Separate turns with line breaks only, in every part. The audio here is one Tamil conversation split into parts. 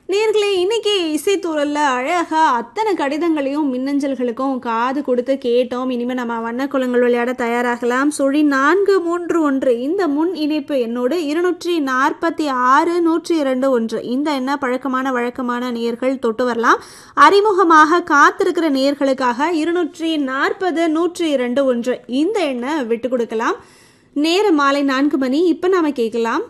நேர்களே இன்னைக்கு இசைத்தூரல்ல அழகா அத்தனை கடிதங்களையும் மின்னஞ்சல்களுக்கும் காது கொடுத்து கேட்டோம் இனிமே நம்ம வண்ணக்குளங்கள் விளையாட தயாராகலாம் சுழி நான்கு மூன்று ஒன்று இந்த முன் இணைப்பு என்னோடு இருநூற்றி நாற்பத்தி ஆறு நூற்றி இரண்டு ஒன்று இந்த என்ன பழக்கமான வழக்கமான நேர்கள் தொட்டு வரலாம் அறிமுகமாக காத்திருக்கிற நேர்களுக்காக இருநூற்றி நாற்பது நூற்றி இரண்டு ஒன்று இந்த எண்ணை விட்டு கொடுக்கலாம் நேர மாலை நான்கு மணி இப்போ நாம கேட்கலாம்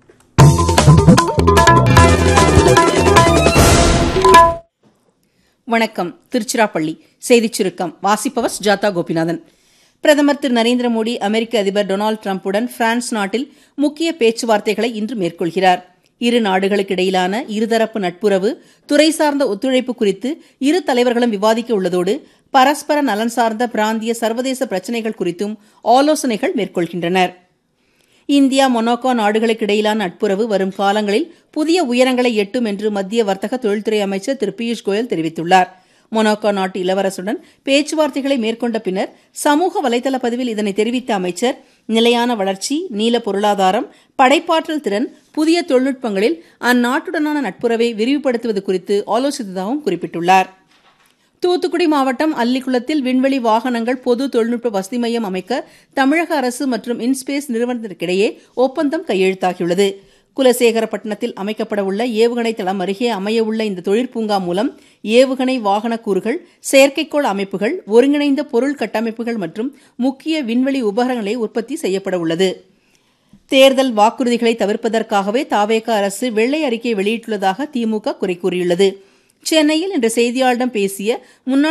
வணக்கம் திருச்சிராப்பள்ளி செய்திச் சுருக்கம் வாசிப்பவர் ஜாதா கோபிநாதன் பிரதமர் திரு நரேந்திர மோடி அமெரிக்க அதிபர் டொனால்டு டிரம்புடன் பிரான்ஸ் நாட்டில் முக்கிய பேச்சுவார்த்தைகளை இன்று மேற்கொள்கிறார் இரு நாடுகளுக்கிடையிலான இருதரப்பு நட்புறவு துறை சார்ந்த ஒத்துழைப்பு குறித்து இரு தலைவர்களும் விவாதிக்க உள்ளதோடு பரஸ்பர நலன் சார்ந்த பிராந்திய சர்வதேச பிரச்சினைகள் குறித்தும் ஆலோசனைகள் மேற்கொள்கின்றனர் இந்தியா மொனாக்கோ நாடுகளுக்கு இடையிலான நட்புறவு வரும் காலங்களில் புதிய உயரங்களை எட்டும் என்று மத்திய வர்த்தக தொழில்துறை அமைச்சர் திரு பியூஷ் கோயல் தெரிவித்துள்ளார் மொனாக்கோ நாட்டு இளவரசுடன் பேச்சுவார்த்தைகளை மேற்கொண்ட பின்னர் சமூக வலைதள பதிவில் இதனை தெரிவித்த அமைச்சர் நிலையான வளர்ச்சி நீல பொருளாதாரம் படைப்பாற்றல் திறன் புதிய தொழில்நுட்பங்களில் அந்நாட்டுடனான நட்புறவை விரிவுபடுத்துவது குறித்து ஆலோசித்ததாகவும் குறிப்பிட்டுள்ளார் தூத்துக்குடி மாவட்டம் அல்லிக்குளத்தில் விண்வெளி வாகனங்கள் பொது தொழில்நுட்ப வசதி மையம் அமைக்க தமிழக அரசு மற்றும் இன்ஸ்பேஸ் நிறுவனத்திற்கிடையே ஒப்பந்தம் கையெழுத்தாகியுள்ளது குலசேகரப்பட்டினத்தில் அமைக்கப்பட உள்ள ஏவுகணை தளம் அருகே அமையவுள்ள இந்த தொழிற்பூங்கா மூலம் ஏவுகணை வாகன கூறுகள் செயற்கைக்கோள் அமைப்புகள் ஒருங்கிணைந்த பொருள் கட்டமைப்புகள் மற்றும் முக்கிய விண்வெளி உபகரணங்களை உற்பத்தி செய்யப்பட உள்ளது தேர்தல் வாக்குறுதிகளை தவிர்ப்பதற்காகவே தாவேக அரசு வெள்ளை அறிக்கை வெளியிட்டுள்ளதாக திமுக குறை கூறியுள்ளது சென்னையில் இன்று செய்தியாளரிடம் பேசிய முன்னாள்